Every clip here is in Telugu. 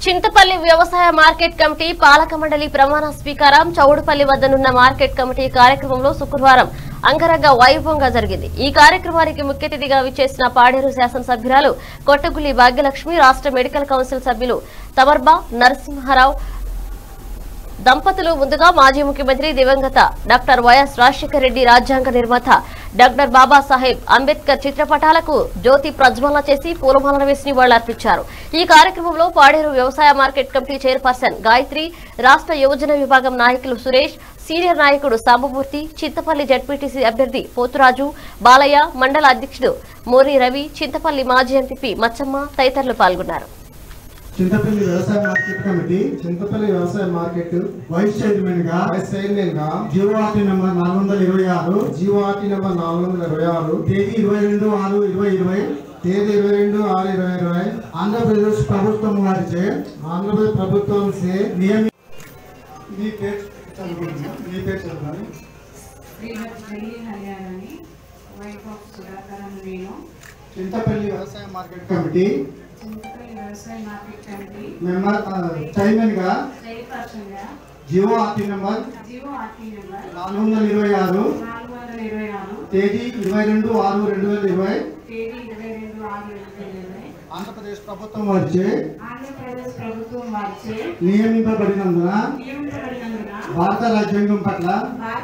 చింతపల్లి వ్యవసాయ మార్కెట్ కమిటీ పాలక మండలి ప్రమాణ స్వీకారం చౌడుపల్లి వద్దనున్న మార్కెట్ కమిటీ కార్యక్రమంలో శుక్రవారం అంగరంగ వైభవంగా జరిగింది ఈ కార్యక్రమానికి ముఖ్య అతిథిగా విచ్చేసిన పాడేరు శాసనసభ్యురాలు కొట్టగుల్లి భాగ్యలక్ష్మి రాష్ట్ర మెడికల్ కౌన్సిల్ సభ్యులు తమర్బా నరసింహారావు దంపతులు ముందుగా మాజీ ముఖ్యమంత్రి దివంగత డాక్టర్ వైఎస్ రాజశేఖర రెడ్డి రాజ్యాంగ నిర్మాత డాక్టర్ బాబాసాహెబ్ అంబేద్కర్ చిత్రపటాలకు జ్యోతి ప్రజ్వలన చేసి పూలమాలన వేసి నివాళులర్పించారు ఈ కార్యక్రమంలో పాడేరు వ్యవసాయ మార్కెట్ కమిటీ చైర్పర్సన్ గాయత్రి రాష్ట్ర యువజన విభాగం నాయకులు సురేష్ సీనియర్ నాయకుడు సాంబమూర్తి చింతపల్లి జడ్పీటీసీ అభ్యర్థి పోతురాజు బాలయ్య మండల అధ్యక్షుడు మోరి రవి చింతపల్లి మాజీ ఎంపీ మచ్చమ్మ తదితరులు పాల్గొన్నారు చింతపల్లి వ్యవసాయ మార్కెట్ కమిటీ చింతపల్లి వ్యవసాయ మార్కెట్ వైస్ చైర్మన్ గా వైస్ చైర్మన్ గా జీవోఆర్టీ నెంబర్ నాలుగు వందల ఇరవై ఆరు జీవోఆర్టీ నెంబర్ నాలుగు వందల ఇరవై ఆరు తేదీ ఇరవై రెండు ఆరు ఇరవై ఇరవై తేదీ ఇరవై రెండు ఆరు ఇరవై ఇరవై ఆంధ్రప్రదేశ్ ప్రభుత్వం వారిచే ఆంధ్రప్రదేశ్ ప్రభుత్వం చే నియమి మీ పేరు చదువుకుంటున్నా మీ పేరు చదవాలి శ్రీమతి ఢిల్లీ హర్యానాని వైఫ్ ఆఫ్ సుధాకర్ అని నేను చింతపల్లి వ్యవసాయ మార్కెట్ కమిటీ చింతపల్లి వ్యవసాయ మార్కెట్ కమిటీ మెంబర్ చైర్మన్ గా చైర్పర్సన్గా GO RT number GO RT number నాలుగు వందల ఇరవై ఆరు నాలుగు వందల ఇరవై ఆరు తేదీ ఇరవై రెండు ఆరు రెండు వేల ఇరవై తేదీ ఇరవై రెండు ఆరు రెండు వేల ఇరవై ఆంధ్రప్రదేశ్ ప్రభుత్వం వచ్చే ఆంధ్రప్రదేశ్ ప్రభుత్వం వారిచే నియమింపబడినందున నియమించబడినందున భారత రాజ్యాంగం పట్ల భారత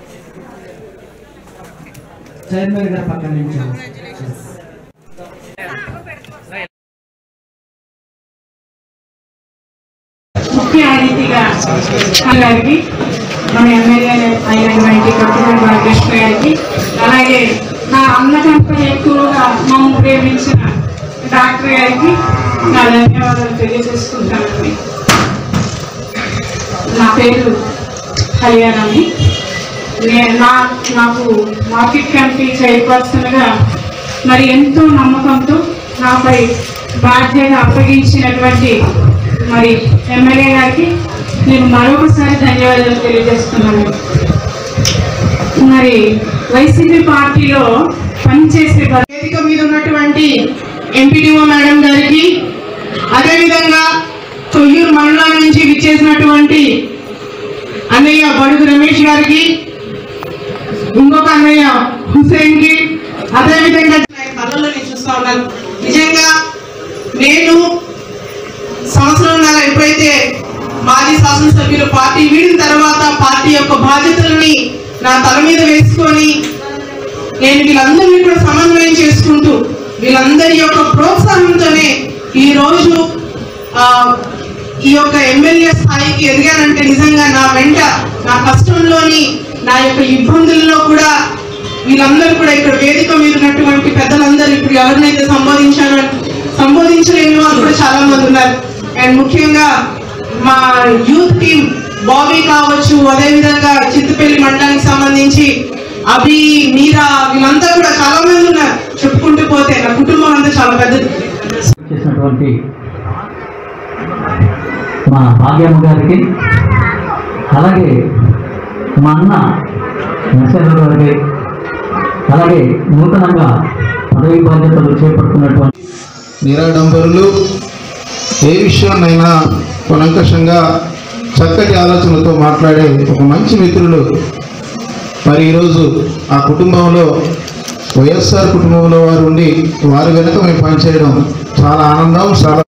చైర్మన్ గారి పక్కన నుంచి ముఖ్య అతిథిగా గారికి మన ఎమ్మెల్యే అయినటువంటి కొత్తగూడి భాగ్యశ్రీ గారికి అలాగే నా అన్న కంటే ఎక్కువగా మమ్మల్ని ప్రేమించిన డాక్టర్ గారికి నా ధన్యవాదాలు తెలియజేసుకుంటానండి నా పేరు హరియానాని నేను నా నాకు మార్కెట్ కమిటీ చైర్పర్సన్గా మరి ఎంతో నమ్మకంతో నాపై బాధ్యత అప్పగించినటువంటి మరి ఎమ్మెల్యే గారికి నేను మరొకసారి ధన్యవాదాలు తెలియజేస్తున్నాను మరి వైసీపీ పార్టీలో పనిచేసే బ- వేదిక మీద ఉన్నటువంటి ఎంపీడీఓ మేడం గారికి అదేవిధంగా కొయ్యూరు మండలం నుంచి విచ్చేసినటువంటి అన్నయ్య బడుగు రమేష్ గారికి ఇంకొక అన్నయ్య హుసేన్ కి అదేవిధంగా కళ్ళలో నేను చూస్తా ఉన్నాను నిజంగా నేను సంవత్సరంన్నర ఎప్పుడైతే మాజీ శాసనసభ్యులు పార్టీ వీడిన తర్వాత పార్టీ యొక్క బాధ్యతలని నా తల మీద వేసుకొని నేను వీళ్ళందరినీ కూడా సమన్వయం చేసుకుంటూ వీళ్ళందరి యొక్క ప్రోత్సాహంతోనే ఈ రోజు ఆ, ఈ యొక్క ఎమ్మెల్యే స్థాయికి ఎదిగానంటే నిజంగా నా వెంట నా కష్టంలోని నా యొక్క ఇబ్బందుల్లో కూడా వీళ్ళందరూ కూడా ఇక్కడ వేదిక మీద ఉన్నటువంటి పెద్దలందరూ ఇప్పుడు ఎవరినైతే సంబోధించానో సంబోధించలేని వాళ్ళు కూడా చాలా మంది ఉన్నారు అండ్ ముఖ్యంగా మా యూత్ టీం బాబీ కావచ్చు అదేవిధంగా చిత్తపల్లి మండలానికి సంబంధించి అభి మీరా వీళ్ళంతా కూడా చాలా మంది ఉన్నారు చెప్పుకుంటూ పోతే నా కుటుంబం అంతా చాలా పెద్దది చేసినటువంటి మా భాగ్యమ్మ గారికి అలాగే మా అన్న నరసింహ గారికి అలాగే నూతనంగా పదవి బాధ్యతలు చేపడుతున్నటువంటి నిరాడంబరులు ఏ విషయాన్నైనా కులంకషంగా చక్కటి ఆలోచనలతో మాట్లాడే ఒక మంచి మిత్రులు మరి ఈరోజు ఆ కుటుంబంలో వైఎస్ఆర్ కుటుంబంలో వారు ఉండి వారి వెనుక మేము పనిచేయడం చాలా ఆనందం చాలా